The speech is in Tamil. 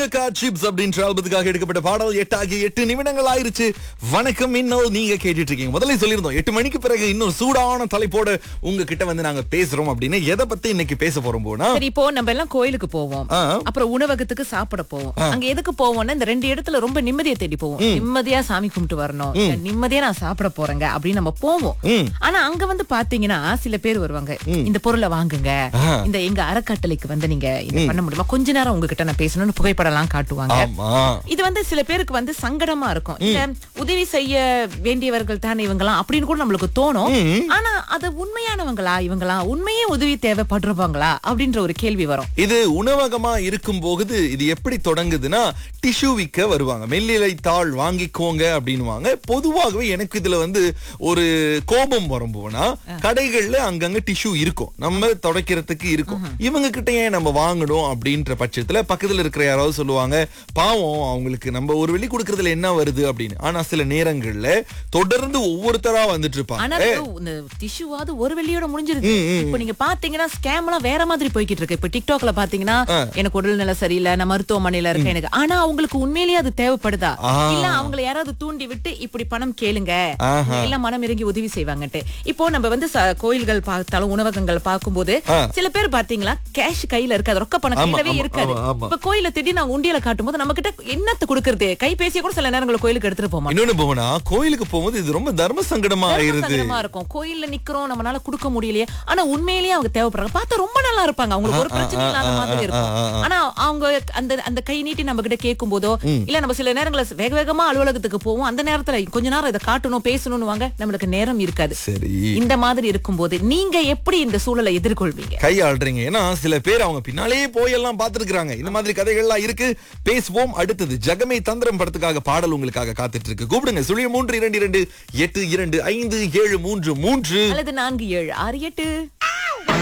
முருங்கக்கா சிப்ஸ் அப்படின்ற ஆல்பத்துக்காக எடுக்கப்பட்ட பாடல் எட்டு ஆகி எட்டு நிமிடங்கள் ஆயிருச்சு வணக்கம் இன்னும் நீங்க கேட்டுட்டு இருக்கீங்க முதல்ல சொல்லியிருந்தோம் எட்டு மணிக்கு பிறகு இன்னும் சூடான தலைப்போட உங்ககிட்ட வந்து நாங்க பேசுறோம் அப்படின்னு எதை பத்தி இன்னைக்கு பேச போறோம் போனா சரி இப்போ நம்ம எல்லாம் கோயிலுக்கு போவோம் ஆ. அப்புறம் உணவகத்துக்கு சாப்பிட போவோம் அங்க எதுக்கு போவோம்னா இந்த ரெண்டு இடத்துல ரொம்ப நிம்மதியை தேடி போவோம் நிம்மதியா சாமி கும்பிட்டு வரணும் இல்ல நிம்மதியா நான் சாப்பிட போறேங்க அப்படின்னு நம்ம போவோம் ம். ஆனா அங்க வந்து பாத்தீங்கன்னா சில பேர் வருவாங்க இந்த பொருளை வாங்குங்க இந்த எங்க அறக்கட்டளைக்கு வந்து நீங்க இது பண்ண முடியுமா கொஞ்ச நேரம் உங்ககிட்ட நான் பேசணும்னு புகைப்படம் எல்லாம் காட்டுவாங்க ஆமா இது வந்து சில பேருக்கு வந்து சங்கடமா இருக்கும் இல்ல உதவி செய்ய வேண்டியவர்கள் தானே இவங்கலாம் அப்படின்னு கூட நம்மளுக்கு தோணும் ஆனா அது உண்மையானவங்களா இவங்களா உண்மையே உதவி தேவைப்படுறவங்களா அப்படின்ற ஒரு கேள்வி வரும் இது உணவகமா இருக்கும் போது இது எப்படி தொடங்குதுன்னா டிஷ்யூ விற்க வருவாங்க மெல்லிலை தாள் வாங்கிக்கோங்க அப்படின்னுவாங்க பொதுவாகவே எனக்கு இதுல வந்து ஒரு கோபம் வரும் போனா கடைகள்ல அங்கங்க டிஷ்யூ இருக்கும் நம்ம துடைக்கிறதுக்கு இருக்கும் இவங்க கிட்ட ஏன் நம்ம வாங்கணும் அப்படின்ற பட்சத்துல பக்கத்துல இருக்கிற யாராவது சொல்லுவாங்க பாவம் அவங்களுக்கு நம்ம ஒரு வெளி கொடுக்கறதுல என்ன வருது அப்படின்னு ஆனா சில நேரங்கள்ல தொடர்ந்து ஒவ்வொருத்தரா வந்துட்டு ஆனா இருப்பாங்க அது இந்த டிஷ்யூவாவது ஒரு வெள்ளியோட முடிஞ்சிருது இப்ப நீங்க பாத்தீங்கன்னா ஸ்கேம் எல்லாம் வேற மாதிரி போய்கிட்டு இருக்கு இப்ப டிக்டாக்ல பாத்தீங்கன்னா எனக்கு உடல்நிலை சரியில்லை நான் மருத்துவமனையில இருக்கேன் எனக்கு ஆனா அவங்களுக்கு உண்மையிலேயே அது தேவைப்படுதா ஆ. இல்ல அவங்கள யாராவது தூண்டி விட்டு இப்படி பணம் கேளுங்க இல்ல மனம் இறங்கி உதவி செய்வாங்கன்ட்டு இப்போ நம்ம வந்து ச- கோயில்கள் பார்த்தாலும் உணவகங்கள் பார்க்கும்போது சில பேர் பாத்தீங்களா கேஷ் கையில இருக்காது ரொக்க பணம் ஆமா, கையிலவே ஆமா, இருக்காது ஆமா, ஆமா. இப்ப கோயில திடீர்னு நான் உண்டியல காட்டும்போது நம்ம கிட்ட என்னத்த கொடுக்கறது கைபேசிய கூட சில நேரங்கள் கோயிலுக்கு எடுத்துட்டு போக மாட்டோம் இன்னொன்னு போனா கோயிலுக்கு போகும்போது இது ரொம்ப தர்ம சங்கடமா தர்ம ஆயிருது சங்கடமா இருக்கும் கோயில்ல நிக்கிறோம் நம்மளால கொடுக்க முடியலையே ஆனா உண்மையிலேயே அவங்க தேவைப்படுறாங்க பார்த்தா ரொம்ப நல்லா இருப்பாங்க அவங்களுக்கு ஒரு பிரச்சனை இல்லாத மாதிரி இருக்கும் ஆனா அவங்க அந்த அந்த கை நீட்டி நம்ம கிட்ட கேட்கும் போதோ இல்ல நம்ம சில நேரங்கள்ல வேக வேகமா அலுவலகத்துக்கு போவோம் அந்த நேரத்துல கொஞ்ச நேரம் இதை காட்டணும் பேசணும்னு வாங்க நம்மளுக்கு நேரம் இருக்காது சரி இந்த மாதிரி இருக்கும்போது நீங்க எப்படி இந்த சூழலை எதிர்கொள்வீங்க கையாளுறீங்க ஏன்னா சில பேர் அவங்க பின்னாலேயே போய் எல்லாம் பாத்துருக்காங்க இந்த மாதிரி கதைகள்லாம் இருக்கு பேசுவோம் அடுத்தது ஜகமே தந்திரம் படத்துக்காக பாடல் உங்களுக்காக காத்துட்டு இருக்கு கூப்பிடுங்க சுழிய மூன்று இரண்டு இரண்டு எட்டு இரண்டு ஐந்து ஏழு மூன்று மூன்று அல்லது நான்கு ஏழு ஆறு எட்டு